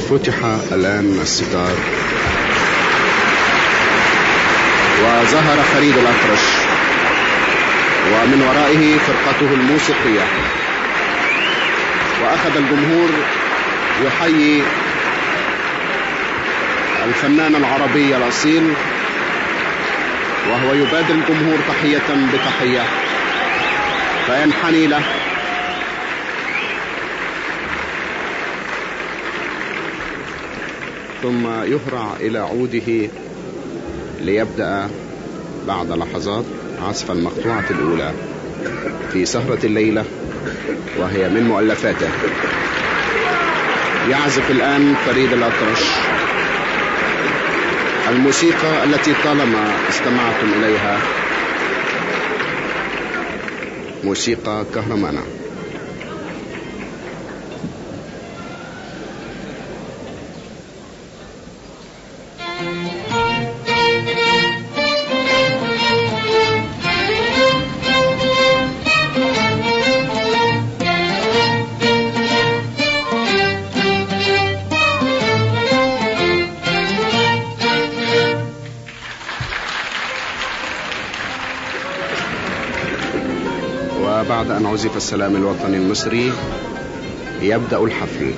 فتح الآن الستار وظهر فريد الأطرش ومن ورائه فرقته الموسيقية وأخذ الجمهور يحيي الفنان العربي الأصيل وهو يبادر الجمهور تحية بتحية فينحني له ثم يهرع إلى عوده ليبدأ بعد لحظات عزف المقطوعة الأولى في سهرة الليلة وهي من مؤلفاته يعزف الآن فريد الأطرش الموسيقى التي طالما استمعتم إليها موسيقى كهرمانة وبعد أن عزف السلام الوطني المصري يبدأ الحفل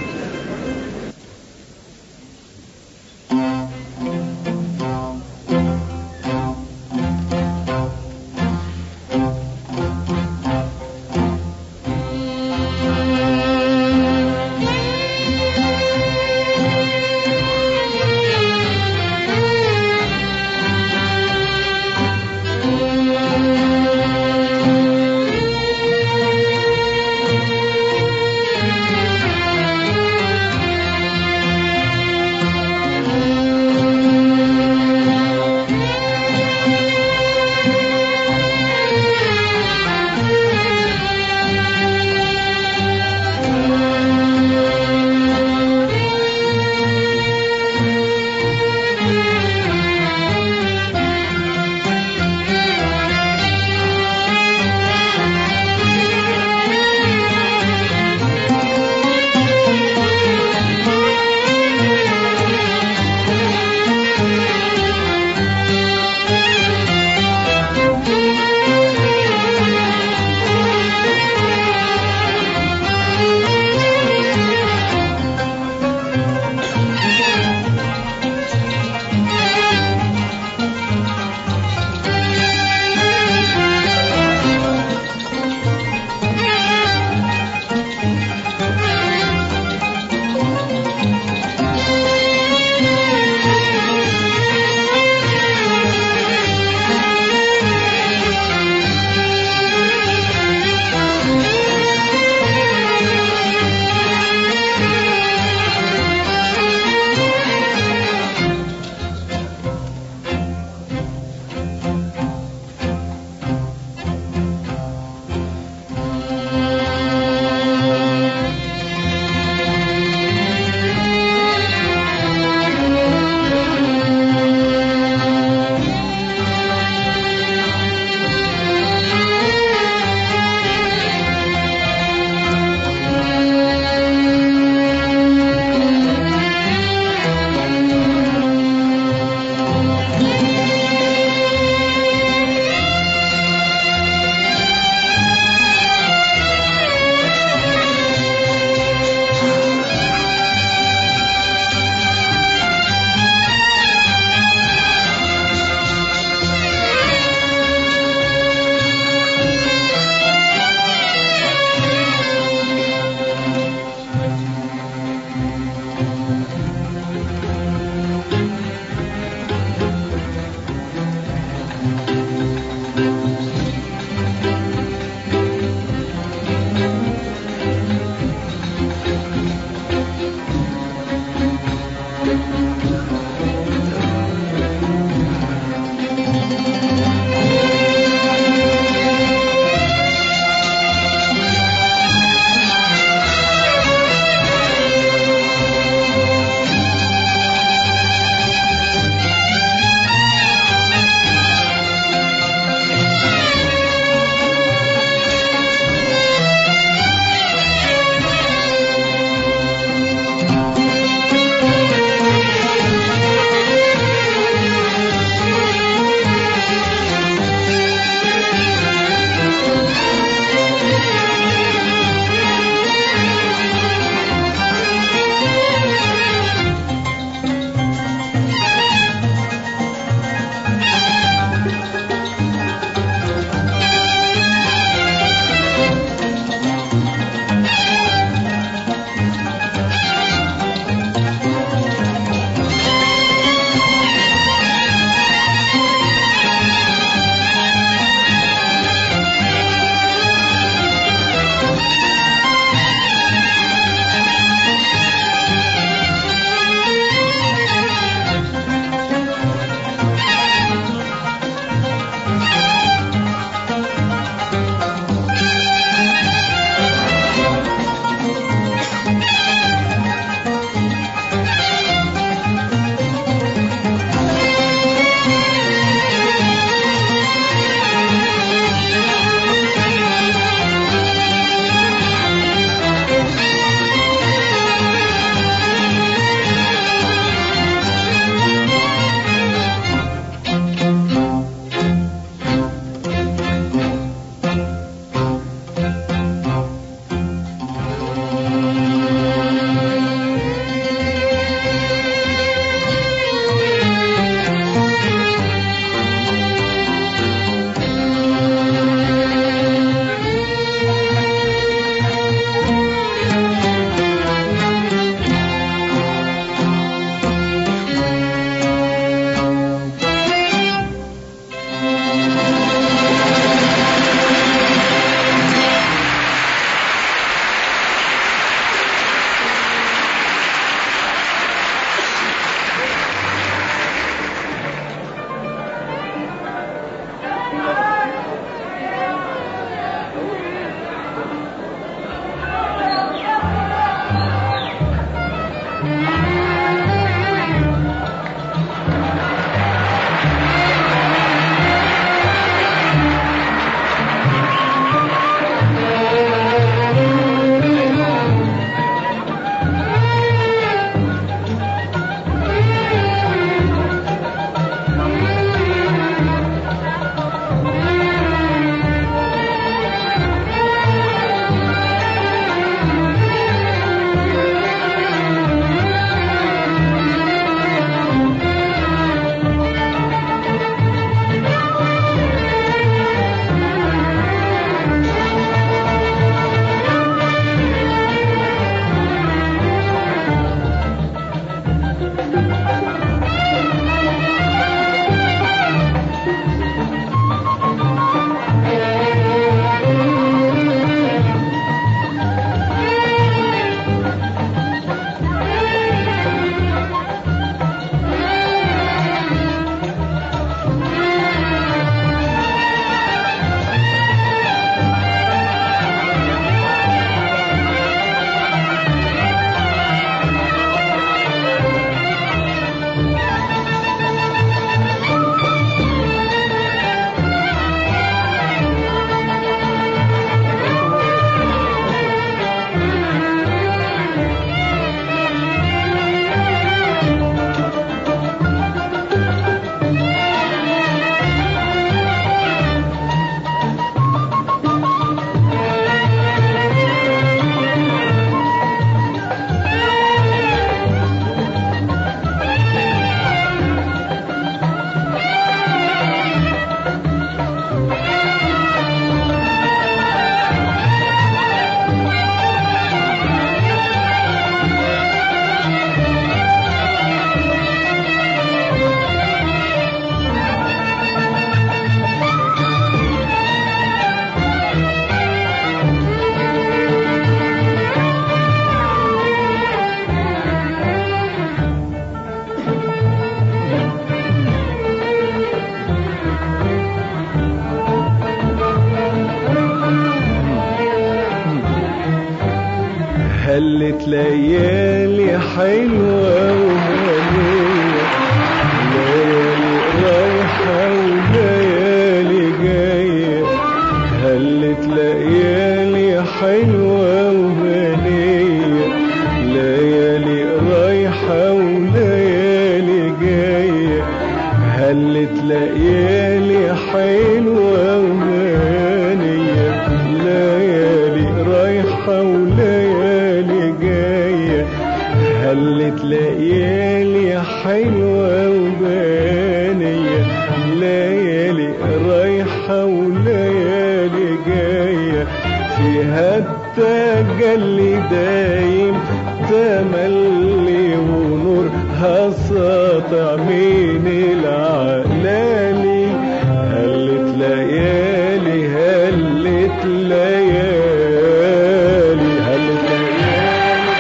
ليالي حلوة وهنية ليالي رايحة وليالي جاية هلت ليالي حلوة وهنية ليالي رايحة وليالي جاية هلت ليالي حلوة وهنية ليالي رايحة وليالي جاية هلت ليالي حلوة وبانية ليالي رايحة وليالي جاية فيها التجلي دايم تملي ونورها ساطع من العلالي هلت ليالي هلت ليالي هلت ليالي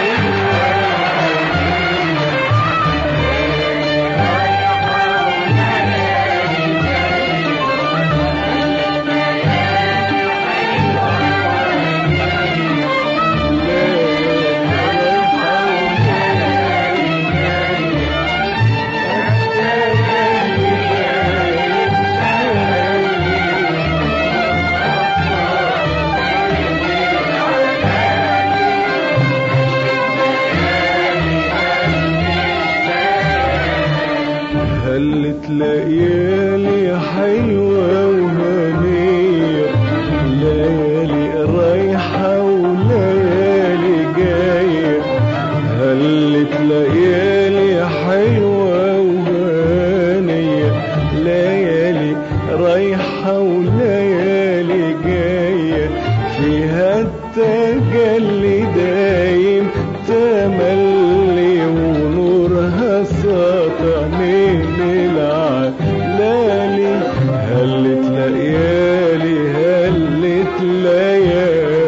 هلت ليالي حلوة وهنية ليالي رايحة وليالي جاية هلت ليالي حلوة وهنية ليالي رايحة وليالي جاية فيها التجلي دايم تملي ونورها ساطع من العلالي هلت ليالي هلت ليالي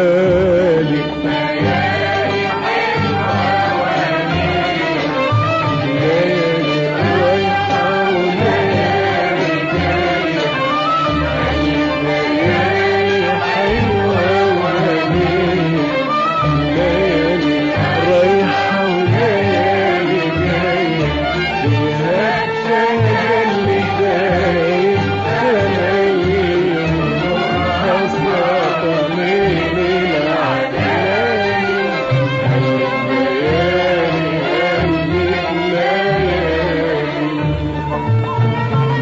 ليالي رايحة وليالي جاية ليالي حلوة وهنية ليالي رايحة وليالي جاية فيها التجلي دايم تميل حصلت من العلالي هلت ليالي هلت ليالي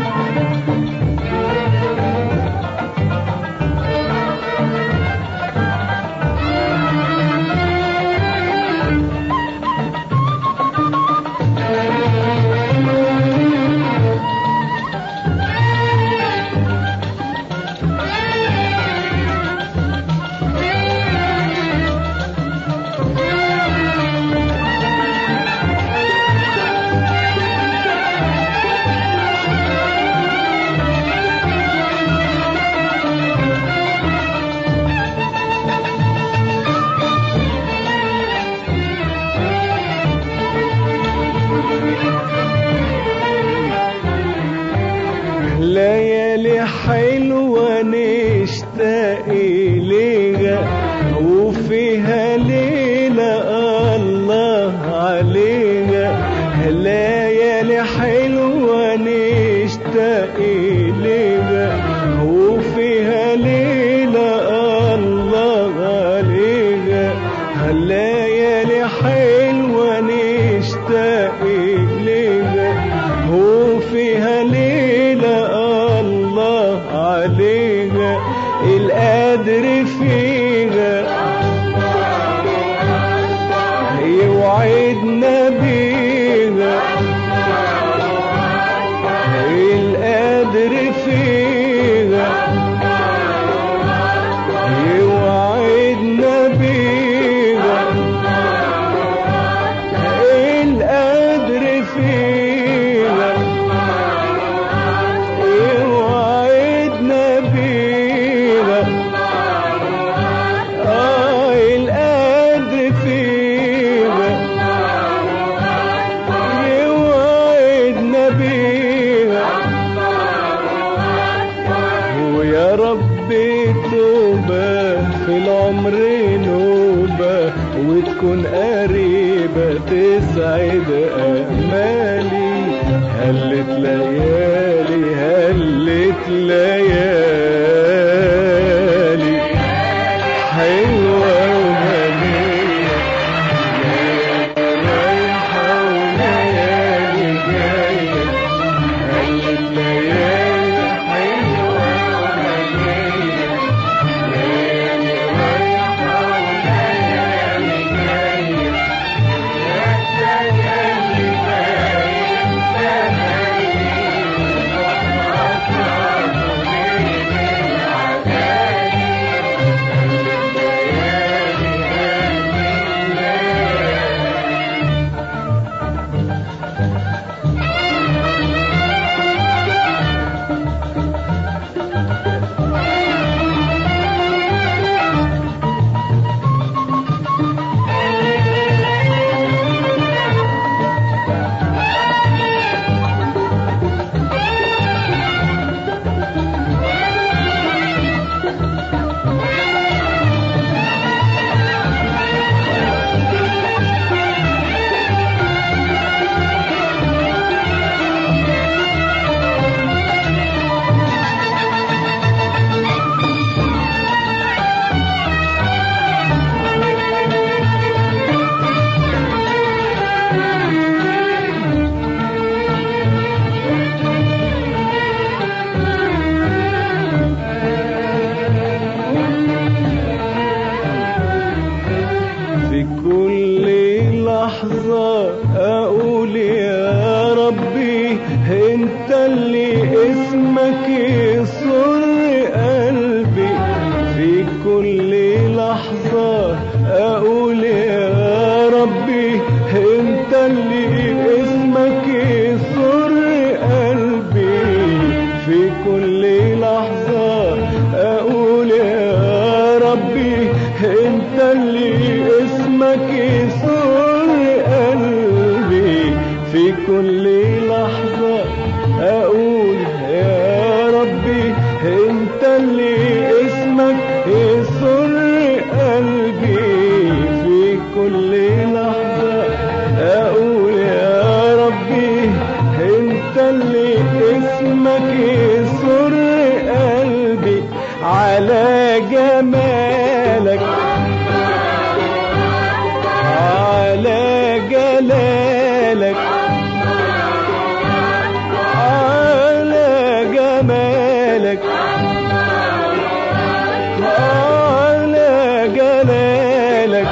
ليالي حلوة نشتاق إليها وفيها ليلة الله عليها ليالي حلوة نشتاق إليها وفيها ليلة الله عليها ليالي حلوة نشتاق إليها وفيها ليلة الله عليها القدر فيها يوعدنا بيها القدر فيها يوعدنا بيها القدر فيها يوعدنا بيها آه القدر فيها تكون قريبة تسعد أمالي هلت ليالي هلت ليالي حلوة وهنية رايحة وليالي جاية هلت ليالي حلوة وهنية ليالي رايحة وليالي جاية في كل لحظة أقول يا ربي أنت اللي اسمك يسر قلبي في كل لحظة أقول يا ربي أنت اللي اسمك يسر قلبي في كل لحظة أقول يا ربي أنت اللي اسمك يسر قلبي في كل لحظة أقول يا ربي أنت اللي اسمك يسر قلبي في كل لحظة أقول يا ربي أنت اللي اسمك يسر قلبي على جمالك على جلالك على جمالك على جلالك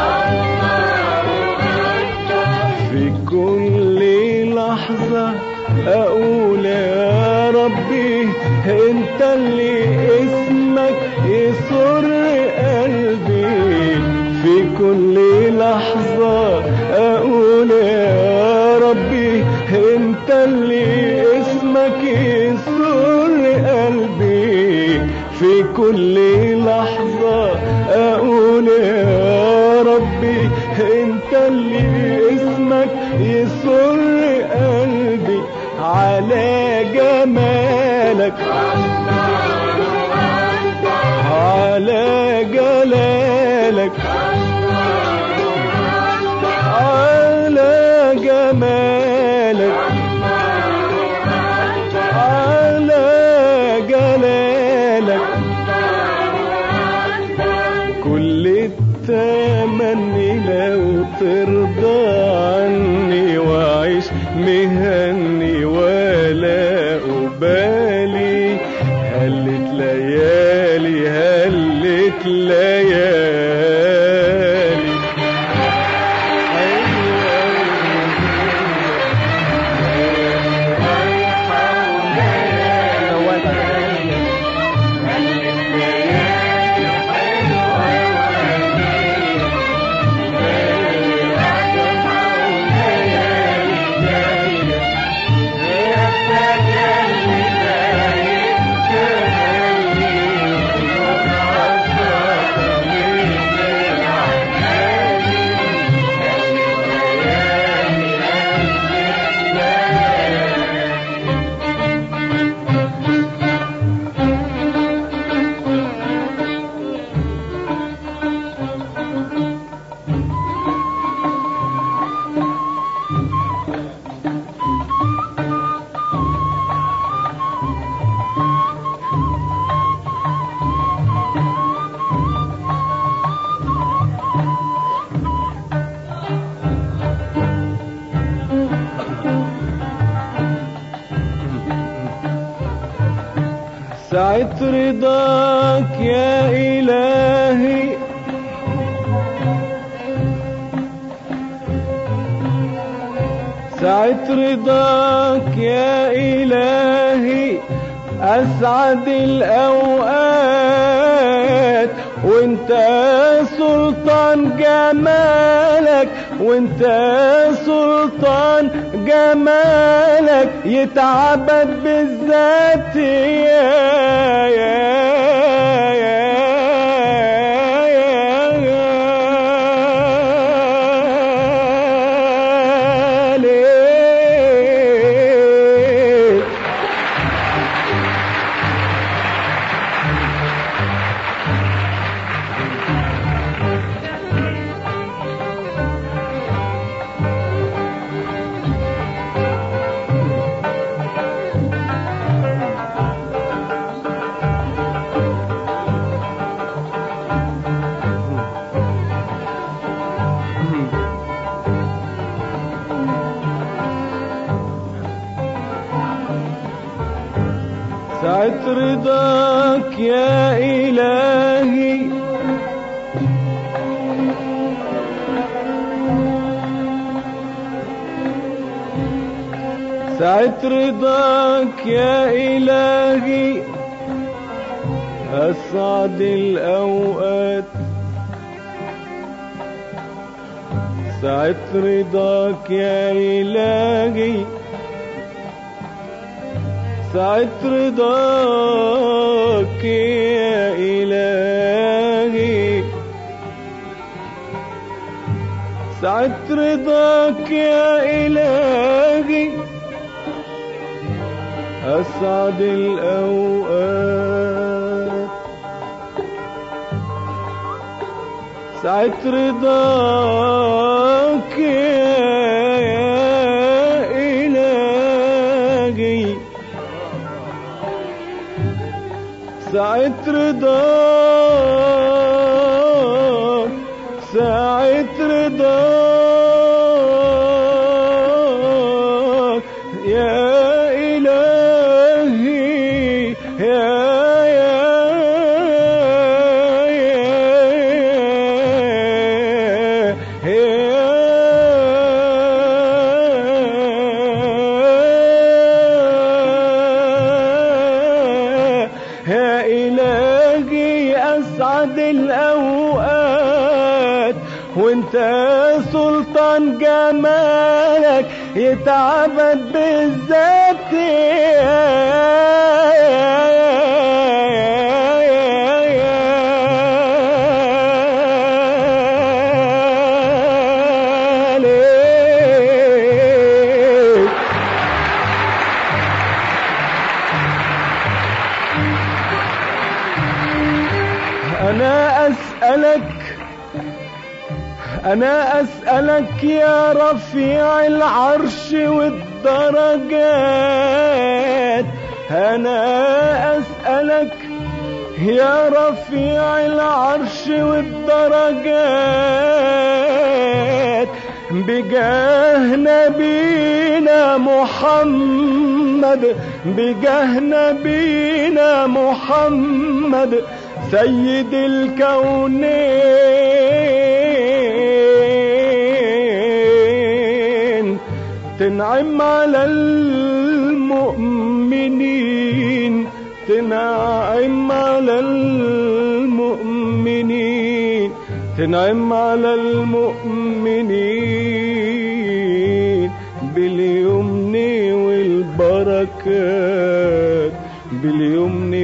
في كل لحظة أقول يا ربي أنت اللي اسمك يسر قلبي في كل لحظة أقول يا ربي أنت اللي اسمك يسر قلبي في كل لحظة أقول يا ربي أنت اللي اسمك يسر قلبي على جمالك على جلالك على جمالك على جلالك كل التمني لو ترضى عني واعيش مهني ولا أبالي هلت ليالي هلت ليالي ساعة رضاك يا إلهي ساعة رضاك يا إلهي أسعد الأوقات وانت سلطان جمالك وانت سلطان جمالك يتعبد بالذات يا يا يا يا ليل ساعة رضاك يا إلهي ساعة رضاك يا إلهي أسعد الأوقات ساعة رضاك يا إلهي ساعة رضاك يا إلهي ساعة رضاك يا إلهي أسعد الأوقات ساعة رضاك يا إلهي ساعة رضاك ساعة رضاك يا إلهي يا يا يا يا يا إلهي أسعد الأوقات وانت سلطان جمالك يتعبد بالذات ليه أنا أسألك أنا أسألك يا رفيع العرش والدرجات أنا أسألك يا رفيع العرش والدرجات بجاه نبينا محمد بجاه نبينا محمد سيد الكونين تنعم على المؤمنين تنعم على المؤمنين تنعم على المؤمنين باليمن والبركات باليمن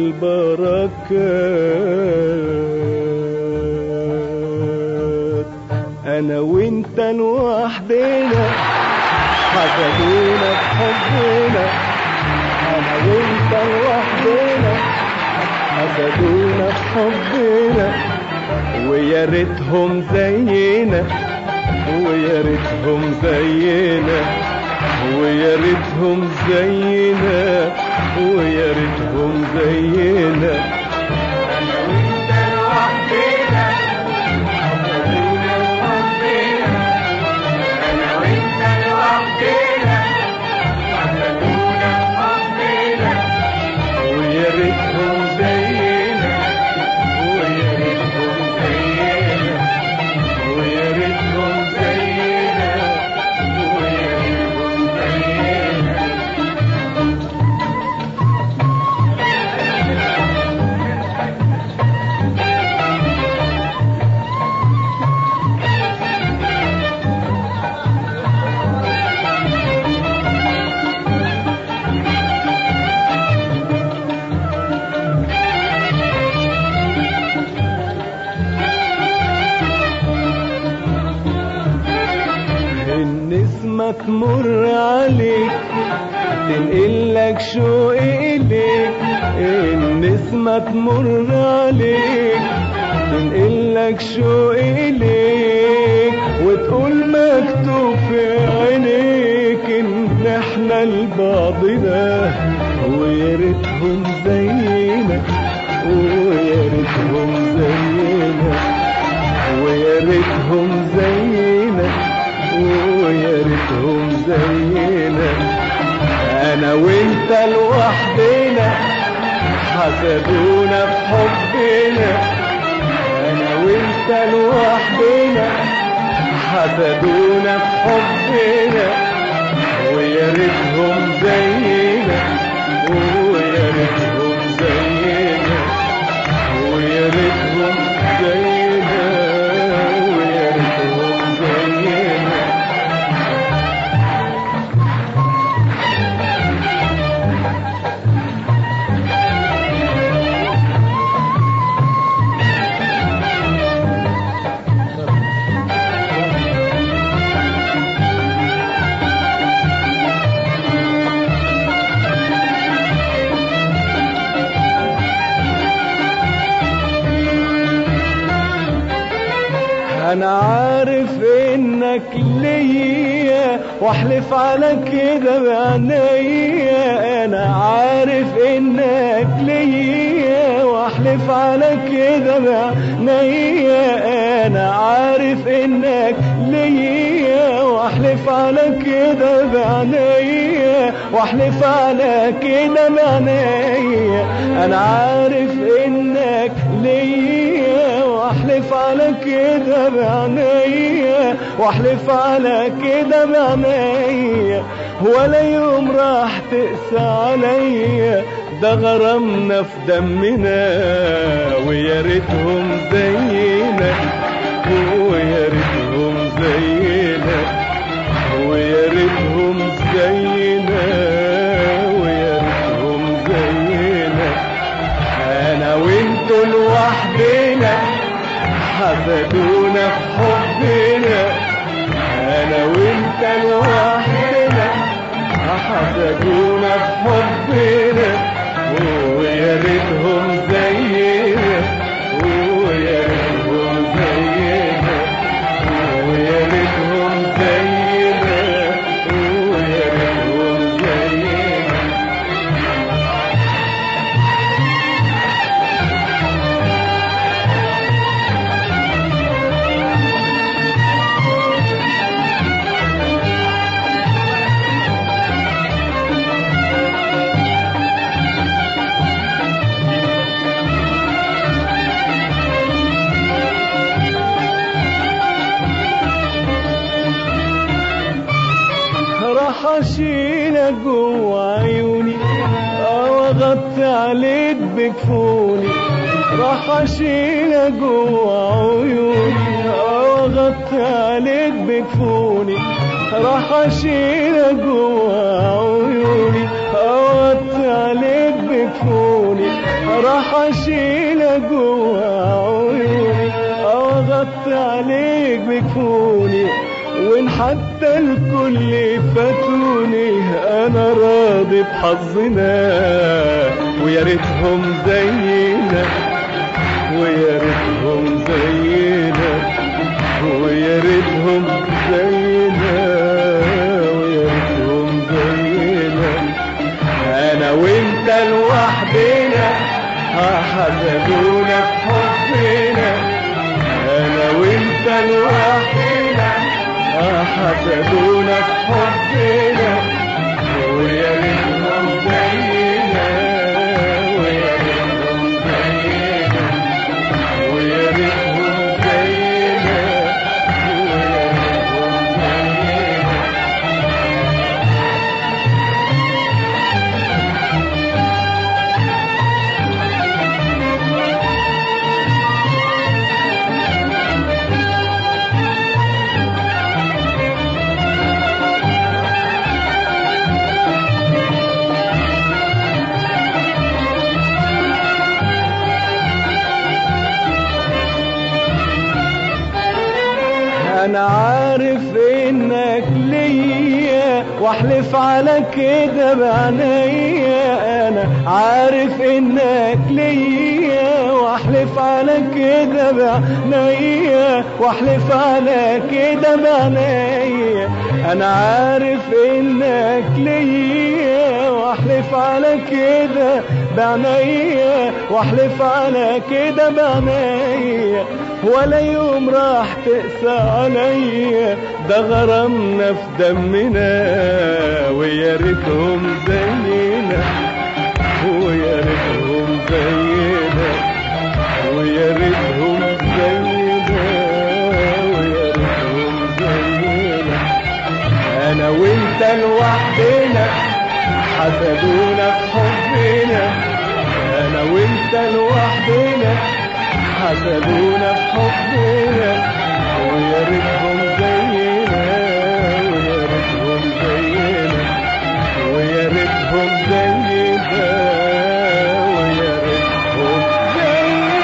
والبركات انا وانت لوحدنا حسدونا بحبنا انا وانت لوحدنا حسدونا بحبنا ويا ريتهم زينا ويا ريتهم زينا ويا ريتهم زينا ويا ريتهم زينا ويا ريت النسمة تمر عليك تنقلك شوقي إليك النسمة تمر عليك تنقلك شوقي إليك وتقول مكتوب في عينيك إن إحنا لبعضنا ويا ريتهم زينا ويا ريتهم زينا ويا ريتهم زينا ويا ريتهم زينا انا وانت لوحدنا حسدونا في حبنا انا وانت لوحدنا حسدونا في حبنا ويا ريتهم زينا ويا ريتهم زينا ويا ريتهم زينا ويا ريتهم زينا انا عارف انك ليا واحلف على كده بعينيا انا عارف انك ليا واحلف على كده بعينيا انا عارف انك ليا واحلف على كده بعينيا واحلف على كده بعينيا انا عارف انك ليا واحلف على كده بعينيا واحلف على كده بعينيا ولا يوم راح تقسى عليا ده غرامنا في دمنا ويا ريتهم زينا ويا ريتهم زينا ويا ريتهم زينا ويا ريتهم زينا انا وانتوا لوحدنا حسدونا في حبنا انا وانت لوحدنا حسدونا في حبنا ويا ريتهم زينا ويا ريتهم زينا ويا ريتهم زينا ويا ريتهم زينا راح اشيلك جوا عيوني او اغطي عليك بكفوني راح اشيلك جوا عيوني او اغطي عليك بكفوني راح اشيلك جوا عيوني او اغطي عليك بكفوني راح اشيلك جوا عيوني او اغطي عليك بكفوني وان حتى الكل فاتوني انا راضي بحظنا ويا ريتهم زينا ويا ريتهم زينا ويا ريتهم زينا ويا ريتهم زينا انا وانت لوحدنا حسدونا في حبنا انا وانت لوحدنا حسدونا في حبنا ويا ريتهم زينا ويا ريتهم زينا ويا ريتهم زينا ويا ريتهم زينا واحلف على كده بعينيا انا عارف انك ليا واحلف على كده بعينيا واحلف على كده بعينيا انا عارف انك ليا واحلف على كده بعينيا واحلف على كده بعينيا ولا يوم راح تقسى عليا ده غرامنا في دمنا ويا ريتهم زينا ويا ريتهم زينا ويا ريتهم زينا ويا ريتهم زينا انا وانت لوحدنا حسدونا في حبنا انا وانت لوحدنا حسدونا في حبنا ويا ريتهم زينا ويا ريتهم زينا ويا ريتهم زينا ويا ريتهم زينا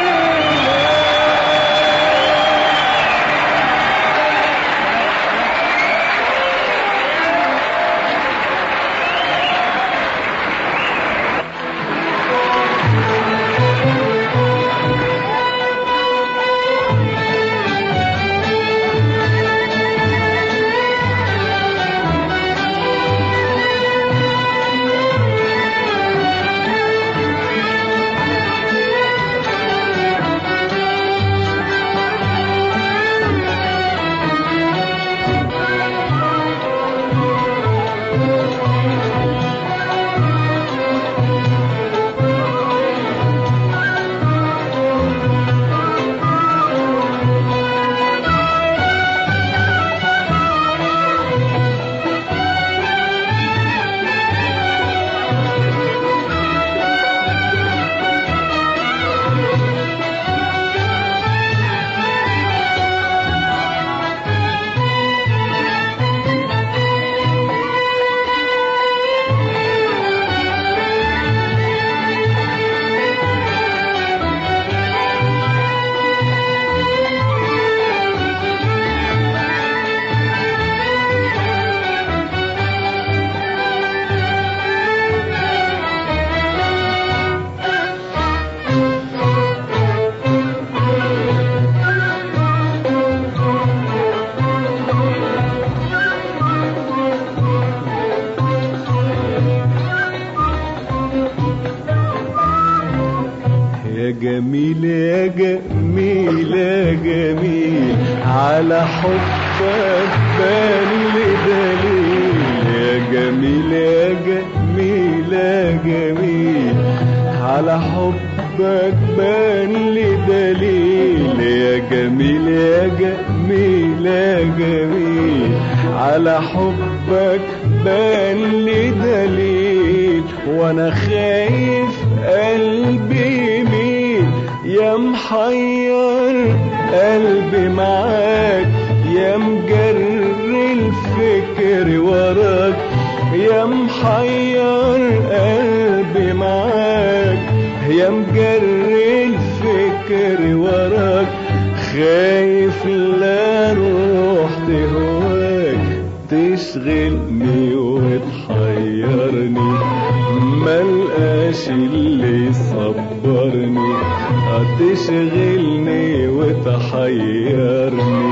يا جميل يا جميل يا جميل على حبك بالي دليل يا جميل يا جميل يا جميل على حبك بالي دليل يا جميل يا جميل يا جميل على حبك بالي دليل وانا خايف قلبي مين يا محير قلبي معاك يا مجري الفكر وراك يا محير قلبي معاك يا مجري الفكر وراك خايف لا روح تهواك تشغلني وتحيرني ملقاش اللي يصبرني هتشغلني وتحيرني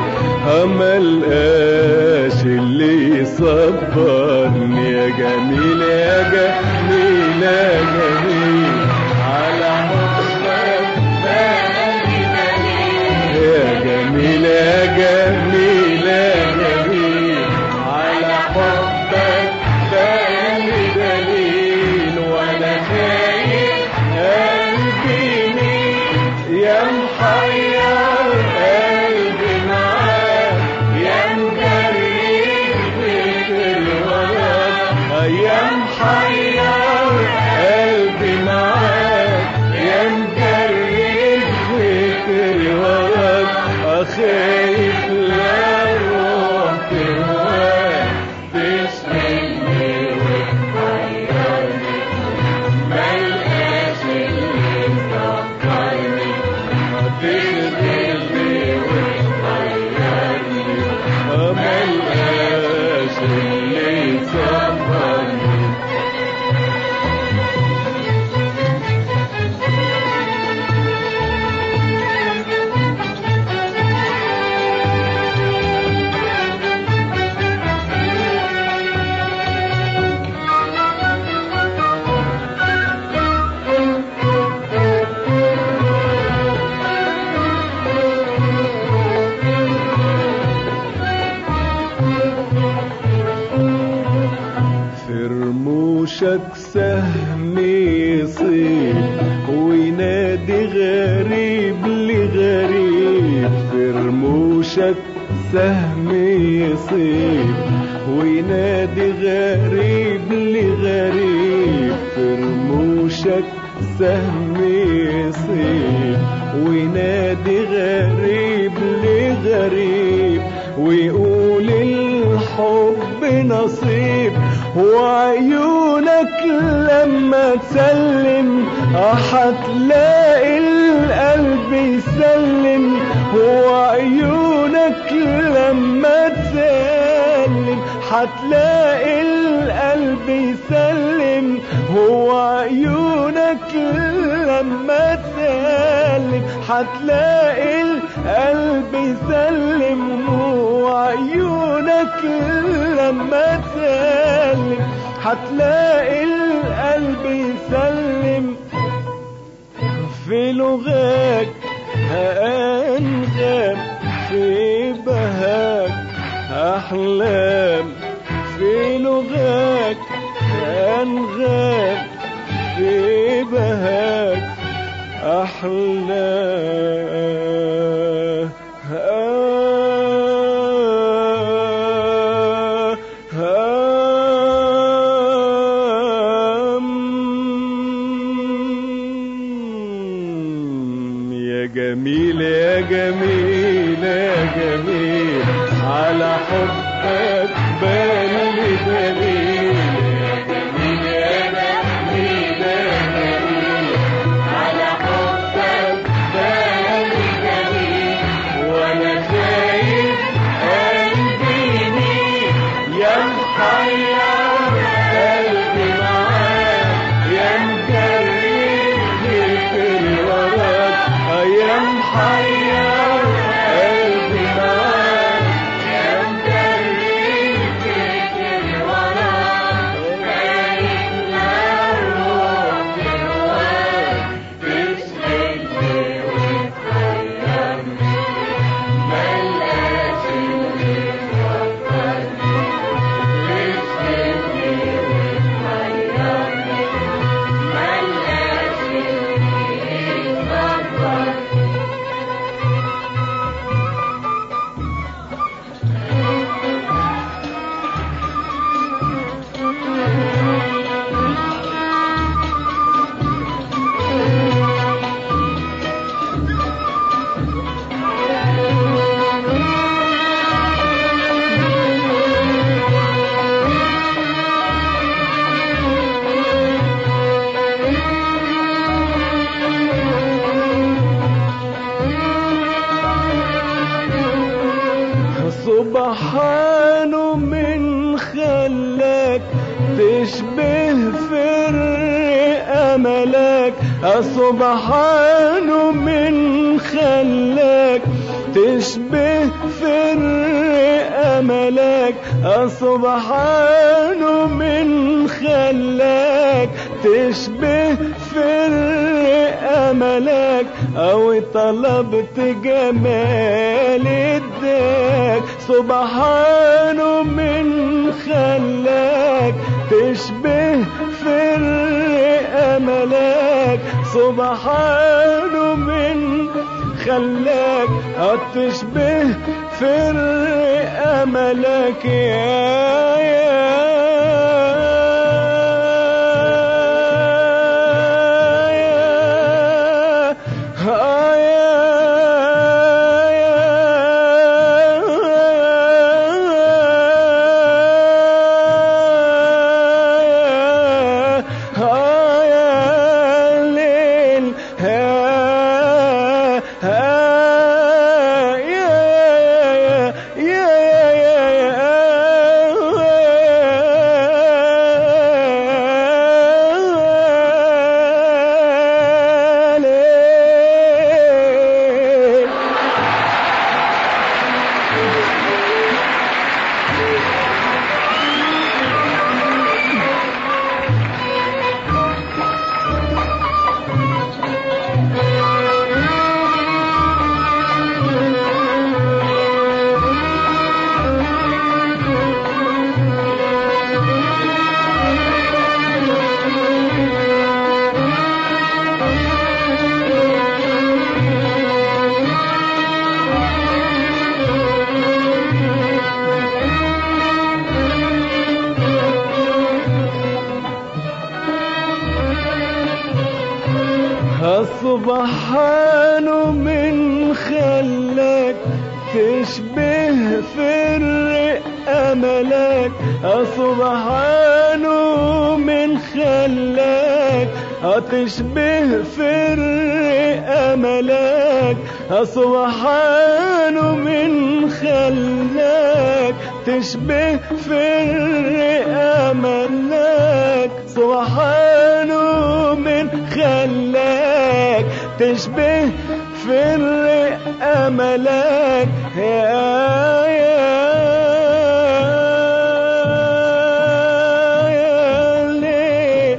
ملقاش اللي يصبرني يا جميل يا جميل يا جميل على حبك يا جميل يا جميل يا جميل على حبك بالي دليل وانا خايف قلبي مين يا محير قلبي معاك يا مجري الفكر وراك يا محير رموشك سهم يصيب وينادي غريب لغريب في رموشك سهم يصيب وينادي غريب لغريب في رموشك سهم يصيب وينادي غريب لغريب ويقول الحب نصيب وعيونك لما تسلم هتلاقي القلب يسلم وعيونك لما تسلم هتلاقي القلب يسلم هو عيونك لما تسلم هتلاقي القلب يسلم وعيونك لما تسلم هتلاقي القلب يسلم في لغاك أنغام في بهاك أحلام في لغاك أنغام في بهاك أحلام يا جميل يا جميل يا جميل على حبك بالي دليل يا جميل يا جميل يا جميل على حبك بالي دليل وانا خايف قلبي مين يا محير قلبي معاك يا مجرد في الوراك يا محير قلبي معاك يا مجرد في الوراك خايف لا الروح جواك تشغلني وتحيرني ملاش اللي تفكرني تشغلني وتحيرني ملاش اللي تفكرني سبحانه من خلاك تشبه فرق أملك سبحانه من خلاك تشبه فرق أملك سبحانه من خلاك تشبه فرق أملك أو طلبت جمال اداك سبحانه من خلاك تشبه فرق أملك سبحانه من خلاك تشبه فرق أملك يا يا يا سبحانه من خلاك تشبه فرق أملك سبحانه من خلاك تشبه فرق أملك سبحانه من خلاك تشبه فرق أملك سبحانه من خلاك تشبه فرق أملك يا يا ليه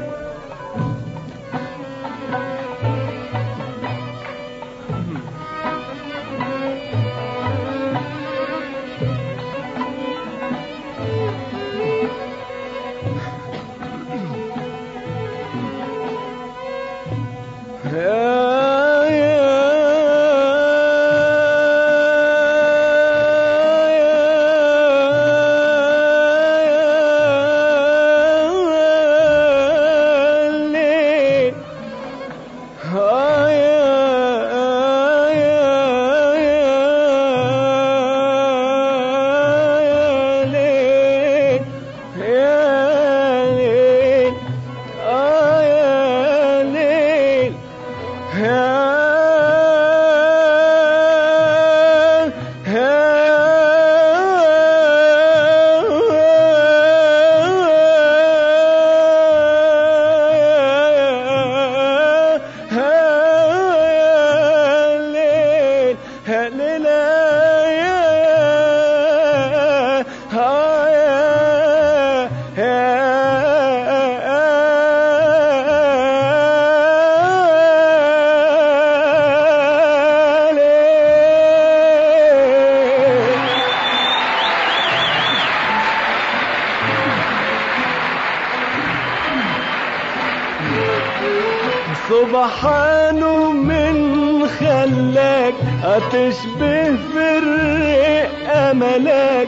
سبحانه من خلاك تشبه فرق أملك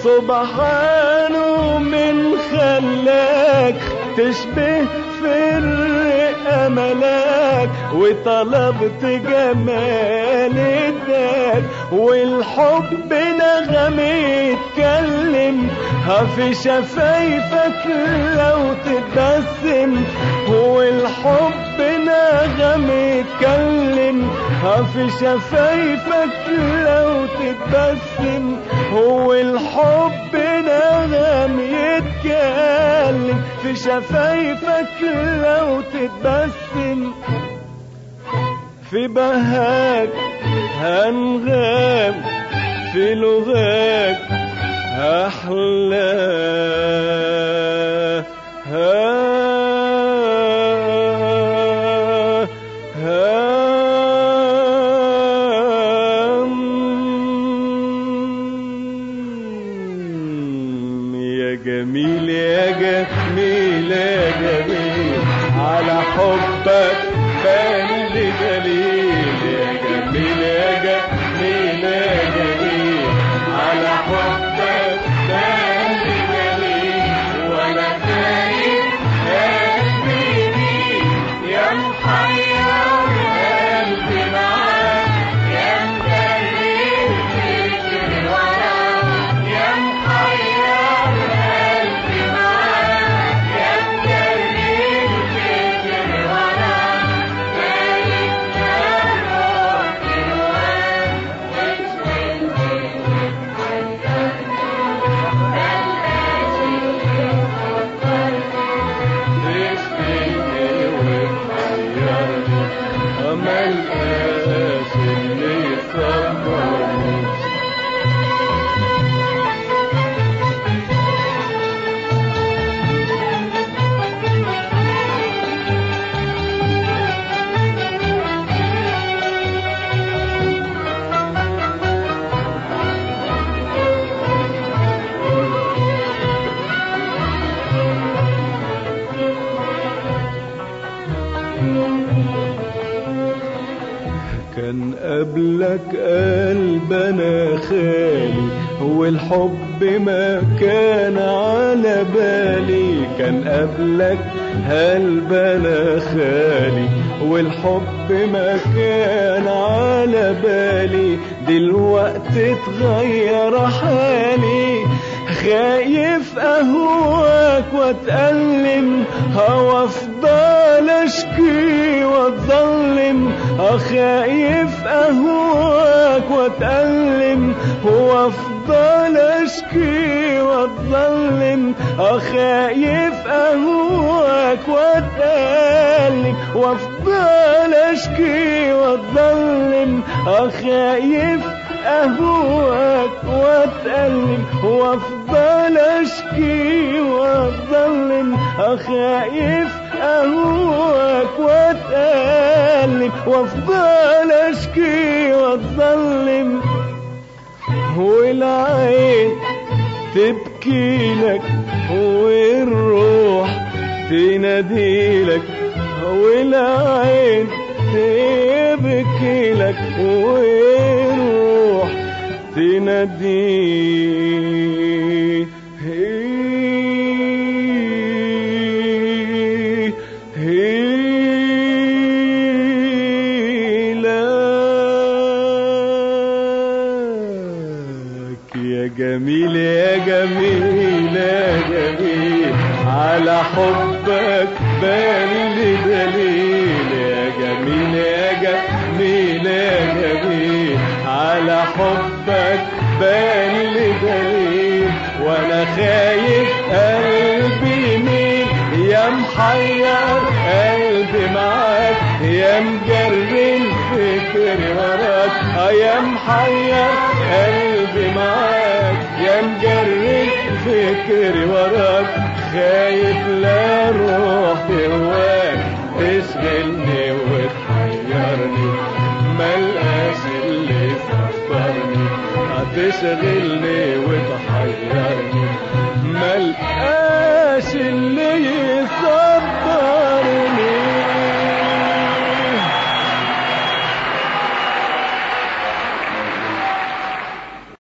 سبحانه من خلاك تشبه فرق أملك وطلبت جمال الدار والحب نغم يتكلم في شفايفك لو تبسم والحب نغم يتكلم في شفايفك لو تتبسم هو الحب نغم يتكلم في شفايفك لو تتبسم في بهاك هنغام في لغاك أحلى ها هام يا جميل يا جميل يا جميل على حبك بان لي دليل يا جميل يا جميل يا جميل على حبك بان لي دليل وانا خايف قلبي يا محير قلبي معاك يا مدلل فكري وراك يا محير قلبي معاك يا مدلل فكري وراك مالك روح جواك تشغلني وتحيرني ملقاش اللي يصبرني كان قبلك قلب انا خالي والحب ما كان على على بالي كان قبلك هالبلا خالي والحب ما كان على بالي دلوقتي اتغير حالي خايف اهواك واتألم هوا افضل اشكي واتظلم خايف اهواك واتألم هو افضل اشكي واتظلم خايف اهواك واتألم وافضل اشكي واتظلم خايف اهواك واتألم وافضل اشكي واتظلم خايف اهواك واتألم وافضل اشكي واتظلم والعين تبكي لك والروح تناديلك والعين تبكي لك والروح تنادي لك يا جميل يا جميل يا جميل على حبك بالي دليل يا جميل يا جميل يا جميل على حبك بالي دليل وانا خايف قلبي مين يا محير قلبي معاك يا مجري الفكر وراك اه يا محير قلبي معاك يا مجري الفكر وراك خايف لا روح هواك تشغلني وتحيرني ملقاش اللي يصبرني هتشغلني وتحيرني ملقاش اللي يصبرني